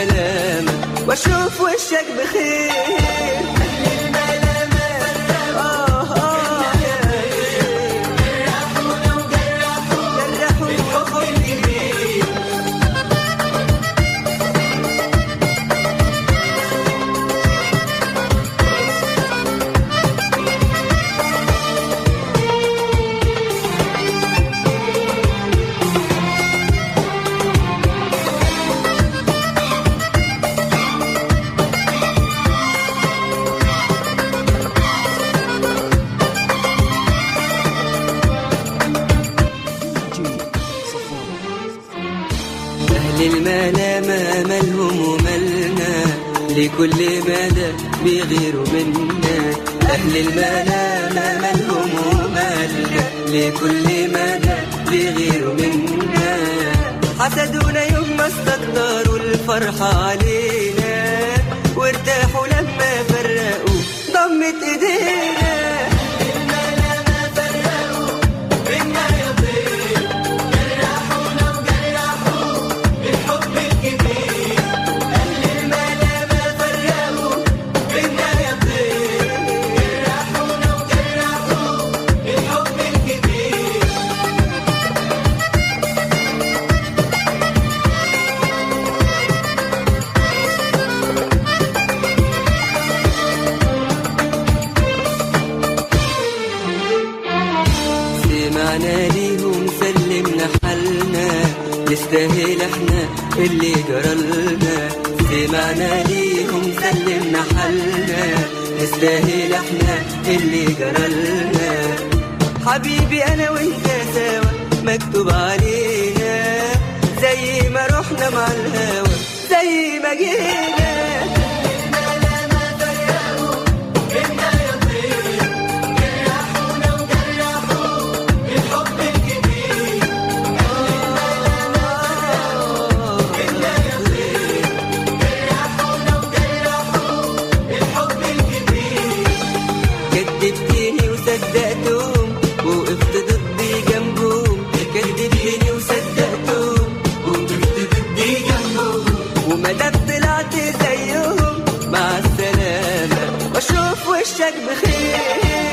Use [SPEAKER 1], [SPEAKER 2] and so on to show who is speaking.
[SPEAKER 1] السلامة واشوف وشك بخير أهل الملامة آه آه يا ليل. جرحوا الحب كبير أهل الملامة مالهم ومالنا لكل مدى بيغيروا منا أهل الملامة مالهم ومالنا لكل مدى بيغيروا منا حسدونا يوم ما استكتروا الفرحة علينا وارتاحوا لما فرقوا ضمت ايدينا الملامة فرقوا بينا يا طير جرحونا وجرحوا الحب الكبير أهل الملامة فرقوا بينا يا طير جرحونا وجرحوا الحب الكبير سمعنا ليهم سلمنا حالنا نستاهل احنا اللي جرالنا سمعنا ليهم سلمنا حالنا نستاهل احنا اللي جرالنا حبيبي انا وانت سوا مكتوب علينا زي ما رحنا مع الهوى زي ما جينا كدبتني وصدقتهم وقفت ضدي جنبهم كدبتني وصدقتهم وقفت ضدي جنبهم وما دام طلعت زيهم مع السلامة واشوف وشك بخير